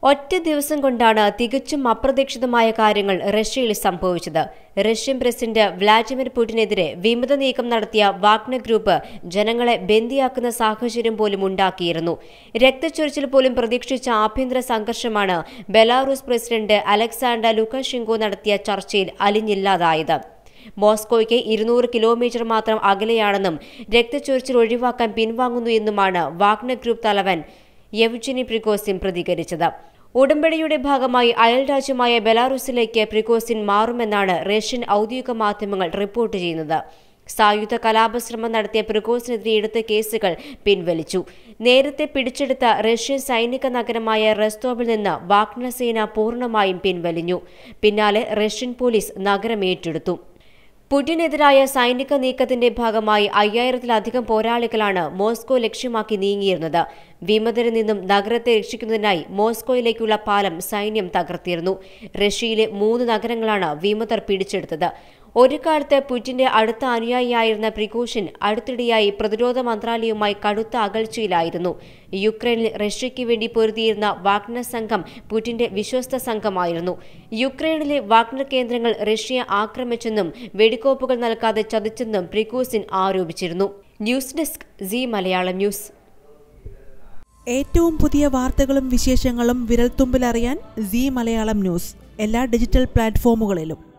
ഒറ്റ ദിവസം കൊണ്ടാണ് തികച്ചും അപ്രതീക്ഷിതമായ കാര്യങ്ങൾ റഷ്യയിൽ സംഭവിച്ചത് റഷ്യൻ പ്രസിഡന്റ് വ്ളാഡിമിർ പുടിനെതിരെ വിമത നീക്കം നടത്തിയ വാഗ്നർ ഗ്രൂപ്പ് ജനങ്ങളെ ബന്ദിയാക്കുന്ന സാഹചര്യം പോലും ഉണ്ടാക്കിയിരുന്നു രക്തച്ചൊരിച്ചിൽ പോലും പ്രതീക്ഷിച്ച ആഭ്യന്തര സംഘർഷമാണ് ബെലാറൂസ് പ്രസിഡന്റ് അലക്സാണ്ടർ ലുക്കഷെങ്കോ നടത്തിയ ചർച്ചയിൽ അലിഞ്ഞില്ലാതായത് മോസ്കോയ്ക്ക് ഇരുന്നൂറ് കിലോമീറ്റർ മാത്രം അകലെയാണെന്നും രക്തച്ചൊരിച്ചിൽ ഒഴിവാക്കാൻ പിൻവാങ്ങുന്നു എന്നുമാണ് വാഗ്നർ ഗ്രൂപ്പ് തലവൻ യെവ്ജിനി പ്രിഗോസിൻ പ്രതികരിച്ചത് ഉടമ്പടിയുടെ ഭാഗമായി അയൽരാജ്യമായ ബെലാറൂസിലേക്ക് പ്രിഗോസിൻ മാറുമെന്നാണ് റഷ്യൻ ഔദ്യോഗിക മാധ്യമങ്ങൾ റിപ്പോർട്ട് ചെയ്യുന്നത് സായുധ കലാപശ്രമം നടത്തിയ പ്രിഗോസിനെതിരെ എടുത്ത കേസുകൾ പിൻവലിച്ചു നേരത്തെ പിടിച്ചെടുത്ത റഷ്യൻ സൈനിക നഗരമായ റെസ്റ്റോവിൽ നിന്ന് വാഗ്നർ സേന പൂർണ്ണമായും പിൻവലിഞ്ഞു പിന്നാലെ റഷ്യൻ പോലീസ് നഗരം ഏറ്റെടുത്തു പുടിനെതിരായ സൈനിക നീക്കത്തിന്റെ ഭാഗമായി അയ്യായിരത്തിലധികം പോരാളികളാണ് മോസ്കോ ലക്ഷ്യമാക്കി നീങ്ങിയിരുന്നത് വിമതരിൽ നിന്നും നഗരത്തെ രക്ഷിക്കുന്നതിനായി മോസ്കോയിലേക്കുള്ള പാലം സൈന്യം തകർത്തിരുന്നു റഷ്യയിലെ മൂന്ന് നഗരങ്ങളാണ് വിമതർ പിടിച്ചെടുത്തത് ഒരു കാലത്ത് പുടിന്റെ അടുത്ത അനുയായിയായിരുന്ന പ്രിഗോഷിൻ അടുത്തിടെയായി പ്രതിരോധ മന്ത്രാലയവുമായി കടുത്ത അകൽച്ചയിലായിരുന്നു യുക്രൈനിൽ റഷ്യയ്ക്ക് വേണ്ടി പൊരുതിയിരുന്ന വാഗ്നർ സംഘം പുടിന്റെ വിശ്വസ്ത സംഘമായിരുന്നു യുക്രൈനിലെ വാഗ്നർ കേന്ദ്രങ്ങൾ റഷ്യ ആക്രമിച്ചെന്നും വെടിക്കോപ്പുകൾ നൽകാതെ ചതിച്ചെന്നും പ്രിഗോസിൻ ആരോപിച്ചിരുന്നു news desk C Malayalam news ഏറ്റവും പുതിയ വാർത്തകളും വിശേഷങ്ങളും വിരൽത്തുമ്പിലറിയാൻ സി മലയാളം ന്യൂസ് എല്ലാ ഡിജിറ്റൽ പ്ലാറ്റ്ഫോമുകളിലും